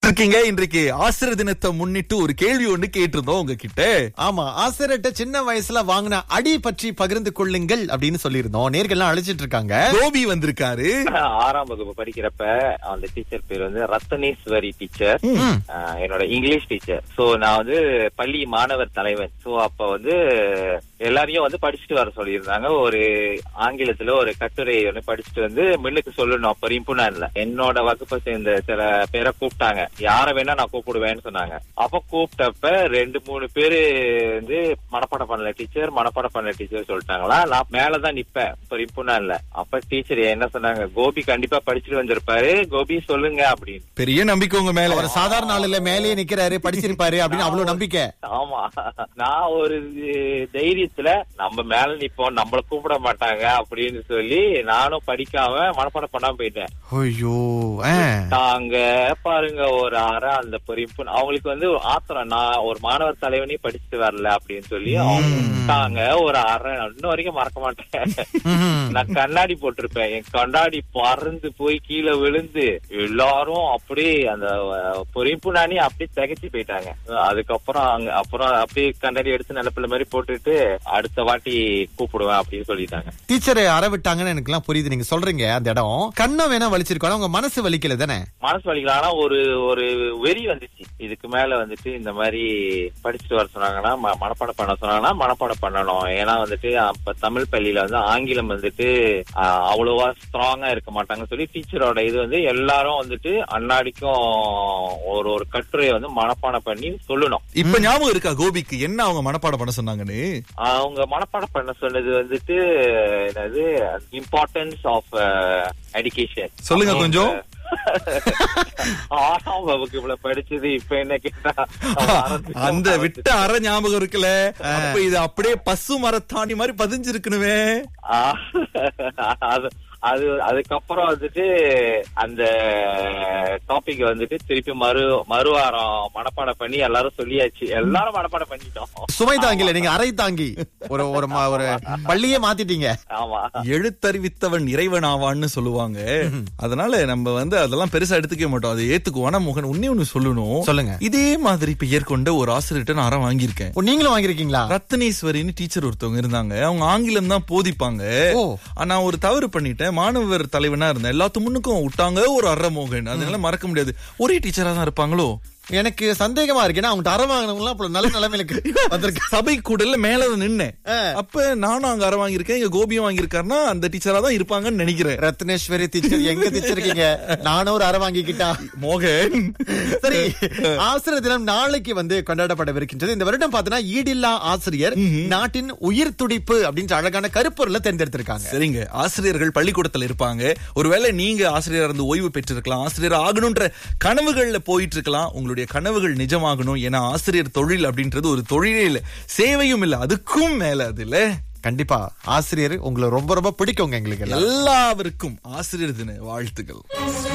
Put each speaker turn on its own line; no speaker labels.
இருக்கீங்க இன்றைக்கு ஆசிரியர் தினத்தை முன்னிட்டு ஒரு கேள்வி ஒண்ணு கேட்டிருந்தோம் உங்ககிட்ட
ஆமா ஆசிரியர்கிட்ட சின்ன வயசுல வாங்கின அடி பற்றி பகிர்ந்து கொள்ளுங்கள் அப்படின்னு சொல்லியிருந்தோம் நேர்கள்லாம் அழைச்சிட்டு இருக்காங்க
கோபி வந்திருக்காரு
ஆறாம் வகுப்பு படிக்கிறப்ப அந்த டீச்சர் பேர் வந்து ரத்தனேஸ்வரி டீச்சர் என்னோட இங்கிலீஷ் டீச்சர் சோ நான் வந்து பள்ளி மாணவர் தலைவன் சோ அப்ப வந்து எல்லாரையும் வந்து படிச்சுட்டு வர சொல்லியிருந்தாங்க ஒரு ஆங்கிலத்துல ஒரு கட்டுரை ஒண்ணு படிச்சுட்டு வந்து மின்னுக்கு சொல்லணும் அப்ப ரிம்புனான்ல என்னோட வகுப்பை சேர்ந்த சில பேரை கூப்பிட்டாங்க யார வேணா நான் கூப்பிடுவேன்னு சொன்னாங்க அப்ப கூப்பிட்டப்ப ரெண்டு மூணு பேரு வந்து மனப்பாடம் பண்ணல டீச்சர் மனப்பாடம் பண்ணல டீச்சர் சொல்லிட்டாங்களா நான் மேலதான் நிப்பேன் இப்ப ரிம்புனான்ல அப்ப டீச்சர் என்ன சொன்னாங்க கோபி கண்டிப்பா படிச்சுட்டு வந்திருப்பாரு கோபி சொல்லுங்க அப்படின்னு
பெரிய நம்பிக்கை உங்க மேல
அவர் சாதாரண ஆளுல மேலேயே நிக்கிறாரு படிச்சிருப்பாரு அப்படின்னு அவ்வளவு நம்பிக்கை
ஆமா நான் ஒரு தைரியத்துல நம்ம மேல நிப்போம் நம்மள கூப்பிட மாட்டாங்க அப்படின்னு சொல்லி நானும் படிக்காம மனப்பாடம் பண்ணாம போயிட்டேன்
ஐயோ
நாங்க பாருங்க ஒரு அரை அந்த பொறிப்பு அவங்களுக்கு வந்து ஒரு ஆத்திரம் நான் ஒரு மாணவர் தலைவனே படிச்சுட்டு வரல அப்படின்னு சொல்லி அவங்க விட்டாங்க ஒரு அரை இன்னும் வரைக்கும் மறக்க மாட்டேன் நான் கண்ணாடி போட்டிருப்பேன் என் கண்ணாடி பறந்து போய் கீழே விழுந்து எல்லாரும் அப்படியே அந்த பொறிப்பு நானி அப்படியே திகைச்சு போயிட்டாங்க அதுக்கப்புறம் அங்க அப்புறம் அப்படியே கண்ணாடி எடுத்து நிலப்பிள்ள மாதிரி போட்டுட்டு அடுத்த வாட்டி கூப்பிடுவேன் அப்படின்னு சொல்லிட்டாங்க
டீச்சர் அற விட்டாங்கன்னு எனக்கு எல்லாம் புரியுது நீங்க சொல்றீங்க அந்த இடம் கண்ணை வேணா வலிச்சிருக்கோம் உங்க மனசு வலிக்கல தானே
மனசு வலிக்கலாம் ஆனா ஒரு ஒரு வெறி வந்துச்சு இதுக்கு மேல வந்துட்டு இந்த மாதிரி படிச்சுட்டு வர சொன்னாங்கன்னா ம- மனப்பாடம் பண்ண சொன்னாங்கன்னா மனப்பாடம் பண்ணணும் ஏன்னா வந்துட்டு அப்ப தமிழ் பள்ளியில வந்து ஆங்கிலம் வந்துட்டு ஆஹ், அவ்வளவா ஸ்ட்ராங்கா இருக்க மாட்டாங்கன்னு சொல்லி டீச்சரோட இது வந்து எல்லாரும் வந்துட்டு அன்னாடிக்கும் ஒரு ஒரு கட்டுரையை வந்து மனப்பாடம் பண்ணி சொல்லணும்
இப்ப ஞாபகம் இருக்கா கோபிக்கு என்ன அவங்க மனப்பாடம் பண்ண சொன்னாங்கன்னு
அவங்க மனப்பாடம் பண்ண சொன்னது வந்துட்டு என்னது இம்பார்ட்டன்ஸ் ஆஃப் எஜுகேஷன்
சொல்லுங்க கொஞ்சம்.
ஆறாம் வகுப்புல படிச்சது இப்ப என்ன கேட்டா
அந்த விட்ட அற ஞாபகம் இருக்குல்ல அப்ப இது அப்படியே பசு மரத்தாணி மாதிரி பதிஞ்சிருக்கணுமே
ஆஹ், அது அது அதுக்கப்புறம் வந்துட்டு அந்த டாபிக் வந்துட்டு திருப்பி மறு மறுவாரம் மனப்பாடம் பண்ணி எல்லாரும் சொல்லியாச்சு எல்லாரும் மனப்பாடம் பண்ணிட்டோம்
சுமை தாங்கில நீங்க அரை தாங்கி ஒரு ஒரு ம- ஒரு பள்ளியே மாத்திட்டீங்க
ஆமா
எழுத்தறிவித்தவன் இறைவன் ஆவான்னு சொல்லுவாங்க அதனால நம்ம வந்து அதெல்லாம் பெருசா எடுத்துக்க மாட்டோம் அதை ஏத்துக்குவோம் ஆனா முகன் உன்னே ஒண்ணு சொல்லணும்
சொல்லுங்க.
இதே மாதிரி பெயர் கொண்ட ஒரு ஆசிரியர்கிட்ட நான் அறம் வாங்கியிருக்கேன்
ஓ, நீங்களும் வாங்கிருக்கீங்களா
ரத்னேஸ்வரின்னு டீச்சர் ஒருத்தவங்க இருந்தாங்க அவங்க ஆங்கிலம் தான் போதிப்பாங்க
ஓ.
ஆனா ஒரு தவறு பண்ணிட்டேன் மாணவர் தலைவனா இருந்தேன் எல்லாத்து முன்னுக்கும் விட்டாங்க ஒரு அறமோகன் அதனால மறக்க முடியாது ஒரே டீச்சரா தான் இருப்பாங்களோ
எனக்கு சந்தேகமா இருக்கு ஏன்னா அவங்க அற வாங்கினவங்க அப்புறம் நல்ல நிலைமையில வந்திருக்கு
சபை கூடல மேல நின்னேன்
ஆ.
அப்ப நானும் அங்க அற வாங்கியிருக்கேன் இங்க கோபியும் வாங்கியிருக்காருன்னா அந்த டீச்சரா தான் இருப்பாங்கன்னு நினைக்கிறேன்
ரத்னேஸ்வரி டீச்சர் எங்க டீச்சர் இருக்கீங்க நானும் ஒரு அற வாங்கிக்கிட்டா
மோகன்
சரி ஆசிரியர் தினம் நாளைக்கு வந்து கொண்டாடப்படவிருக்கின்றது இந்த வருடம் பார்த்தீங்கன்னா ஈடில்லா ஆசிரியர் நாட்டின் உயிர் துடிப்பு அப்படின்ற அழகான கருப்பொருளை தேர்ந்தெடுத்திருக்காங்க
சரிங்க ஆசிரியர்கள் பள்ளிக்கூடத்துல இருப்பாங்க ஒருவேளை நீங்க ஆசிரியரா இருந்து ஓய்வு பெற்றிருக்கலாம் ஆசிரியர் ஆகணும்ன்ற கனவுகள்ல போயிட்டு இருக்கலாம் உங்களுடைய கனவுகள் நிஜமாகணும் ஏன்னா ஆசிரியர் தொழில் அப்படின்றது ஒரு தொழிலே இல்ல சேவையும் இல்ல அதுக்கும் மேல அது இல்ல
கண்டிப்பா ஆசிரியர் உங்களை ரொம்ப ரொம்ப பிடிக்குங்க எங்களுக்கு எல்லாம்.
எல்லாருக்கும் ஆசிரியர் தின வாழ்த்துக்கள்